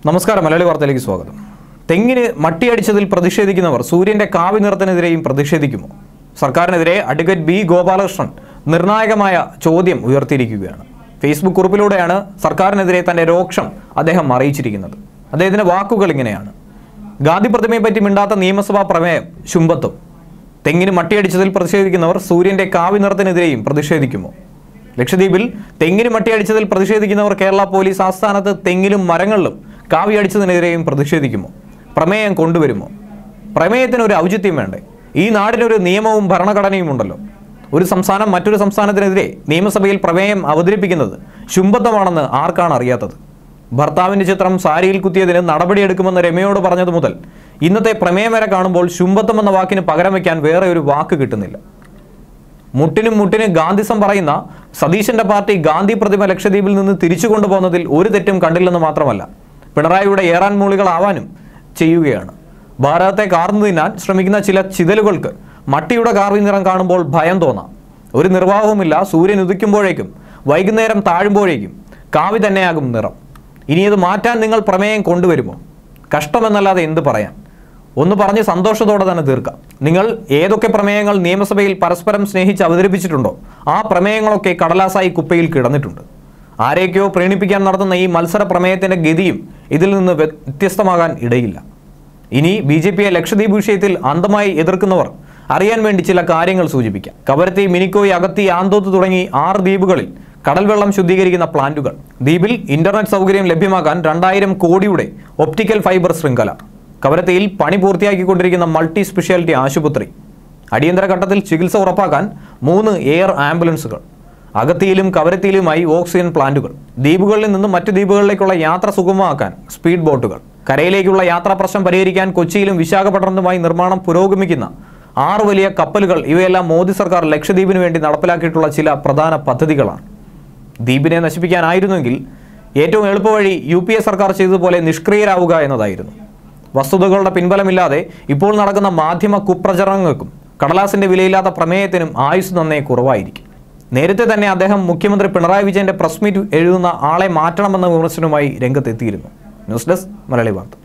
നമസ്കാരം മലയാളി വാർത്തയിലേക്ക് സ്വാഗതം തെങ്ങിന് മട്ടിയടിച്ചതിൽ പ്രതിഷേധിക്കുന്നവർ സൂര്യന്റെ കാവി നിറത്തിനെതിരെയും പ്രതിഷേധിക്കുമോ സർക്കാരിനെതിരെ അഡ്വക്കേറ്റ് ബി ഗോപാലകൃഷ്ണൻ നിർണായകമായ ചോദ്യം ഉയർത്തിയിരിക്കുകയാണ് ഫേസ്ബുക്ക് കുറിപ്പിലൂടെയാണ് സർക്കാരിനെതിരെ തന്റെ രോക്ഷം അദ്ദേഹം അറിയിച്ചിരിക്കുന്നത് അദ്ദേഹത്തിന്റെ വാക്കുകൾ ഇങ്ങനെയാണ് ഗാന്ധി പ്രതിമയെ പറ്റി മിണ്ടാത്ത നിയമസഭാ പ്രമേയം ശുംഭത്വം തെങ്ങിന് മട്ടിയടിച്ചതിൽ പ്രതിഷേധിക്കുന്നവർ സൂര്യന്റെ കാവി നിറത്തിനെതിരെയും പ്രതിഷേധിക്കുമോ ലക്ഷദ്വീപിൽ തെങ്ങിന് മട്ടിയടിച്ചതിൽ പ്രതിഷേധിക്കുന്നവർ കേരള പോലീസ് ആസ്ഥാനത്ത് തെങ്ങിലും മരങ്ങളിലും കാവിയടിച്ചതിനെതിരെയും പ്രതിഷേധിക്കുമോ പ്രമേയം കൊണ്ടുവരുമോ പ്രമേയത്തിന് ഒരു ഔചിത്യം വേണ്ടേ ഈ നാടിനൊരു നിയമവും ഭരണഘടനയും ഉണ്ടല്ലോ ഒരു സംസ്ഥാനം മറ്റൊരു സംസ്ഥാനത്തിനെതിരെ നിയമസഭയിൽ പ്രമേയം അവതരിപ്പിക്കുന്നത് ശുംഭത്വമാണെന്ന് ആർക്കാണ് അറിയാത്തത് ഭർത്താവിന്റെ ചിത്രം സാരിയിൽ കുത്തിയതിന് നടപടിയെടുക്കുമെന്ന് രമയോട് പറഞ്ഞതു മുതൽ ഇന്നത്തെ പ്രമേയം വരെ കാണുമ്പോൾ ശുംഭത്വം എന്ന വാക്കിന് പകരം വയ്ക്കാൻ വേറെ ഒരു വാക്ക് കിട്ടുന്നില്ല മുട്ടിനും മുട്ടിനും ഗാന്ധിസം പറയുന്ന സതീശന്റെ പാർട്ടി ഗാന്ധി പ്രതിമ ലക്ഷദ്വീപിൽ നിന്ന് തിരിച്ചു കൊണ്ടുപോകുന്നതിൽ ഒരു തെറ്റും കണ്ടില്ലെന്ന് മാത്രമല്ല പിണറായിയുടെ ഏറാൻ മൂളികളാവാനും ചെയ്യുകയാണ് ഭാരതത്തെ കാർന്നു തിന്നാൻ ശ്രമിക്കുന്ന ചില ചിതലുകൾക്ക് മട്ടിയുടെ കാർവി നിറം കാണുമ്പോൾ ഭയം തോന്നാം ഒരു നിർവാഹവുമില്ല സൂര്യൻ ഉദിക്കുമ്പോഴേക്കും വൈകുന്നേരം താഴുമ്പോഴേക്കും കാവി തന്നെയാകും നിറം ഇനി ഇത് മാറ്റാൻ നിങ്ങൾ പ്രമേയം കൊണ്ടുവരുമോ കഷ്ടമെന്നല്ലാതെ എന്ത് പറയാൻ ഒന്ന് പറഞ്ഞ് സന്തോഷത്തോടെ തന്നെ തീർക്കാം നിങ്ങൾ ഏതൊക്കെ പ്രമേയങ്ങൾ നിയമസഭയിൽ പരസ്പരം സ്നേഹിച്ച് അവതരിപ്പിച്ചിട്ടുണ്ടോ ആ പ്രമേയങ്ങളൊക്കെ കടലാസായി കുപ്പയിൽ കിടന്നിട്ടുണ്ട് ആരെയൊക്കെയോ പ്രീണിപ്പിക്കാൻ നടത്തുന്ന ഈ മത്സര പ്രമേയത്തിന്റെ ഗതിയും ഇതിൽ നിന്ന് വ്യത്യസ്തമാകാൻ ഇടയില്ല ഇനി ബി ജെ പിയെ ലക്ഷദ്വീപ് വിഷയത്തിൽ അന്ധമായി എതിർക്കുന്നവർ അറിയാൻ വേണ്ടി ചില കാര്യങ്ങൾ സൂചിപ്പിക്കാം കവരത്തി മിനിക്കോയ് അഗത്തി ആന്തോത്ത് തുടങ്ങി ആറ് ദ്വീപുകളിൽ കടൽവെള്ളം ശുദ്ധീകരിക്കുന്ന പ്ലാന്റുകൾ ദ്വീപിൽ ഇന്റർനെറ്റ് സൗകര്യം ലഭ്യമാക്കാൻ രണ്ടായിരം കോടിയുടെ ഒപ്റ്റിക്കൽ ഫൈബർ ശൃംഖല കവരത്തിയിൽ പണി പൂർത്തിയാക്കിക്കൊണ്ടിരിക്കുന്ന മൾട്ടി സ്പെഷ്യാലിറ്റി ആശുപത്രി അടിയന്തര ഘട്ടത്തിൽ ചികിത്സ ഉറപ്പാക്കാൻ മൂന്ന് എയർ ആംബുലൻസുകൾ അഗത്തിയിലും കവരത്തിയിലുമായി ഓക്സിജൻ പ്ലാന്റുകൾ ദ്വീപുകളിൽ നിന്ന് മറ്റ് ദ്വീപുകളിലേക്കുള്ള യാത്ര സുഗമമാക്കാൻ സ്പീഡ് ബോട്ടുകൾ കരയിലേക്കുള്ള യാത്രാ പ്രശ്നം പരിഹരിക്കാൻ കൊച്ചിയിലും വിശാഖപട്ടണത്തുമായി നിർമ്മാണം പുരോഗമിക്കുന്ന ആറ് വലിയ കപ്പലുകൾ ഇവയെല്ലാം മോദി സർക്കാർ ലക്ഷദ്വീപിന് വേണ്ടി നടപ്പിലാക്കിയിട്ടുള്ള ചില പ്രധാന പദ്ധതികളാണ് ദ്വീപിനെ നശിപ്പിക്കാനായിരുന്നെങ്കിൽ ഏറ്റവും എളുപ്പവഴി യു പി എ സർക്കാർ ചെയ്തതുപോലെ നിഷ്ക്രിയരാവുക എന്നതായിരുന്നു വസ്തുതകളുടെ പിൻബലമില്ലാതെ ഇപ്പോൾ നടക്കുന്ന മാധ്യമ കുപ്രചരണങ്ങൾക്കും കടലാസിന്റെ വിലയില്ലാത്ത പ്രമേയത്തിനും ആയുസ് നന്നേ കുറവായിരിക്കും നേരത്തെ തന്നെ അദ്ദേഹം മുഖ്യമന്ത്രി പിണറായി വിജയന്റെ പ്രസ് മീറ്റ് എഴുതുന്ന ആളെ മാറ്റണമെന്ന വിമർശനവുമായി രംഗത്തെത്തിയിരുന്നു ന്യൂസ് ഡെസ്ക് മലയാളി വാർത്ത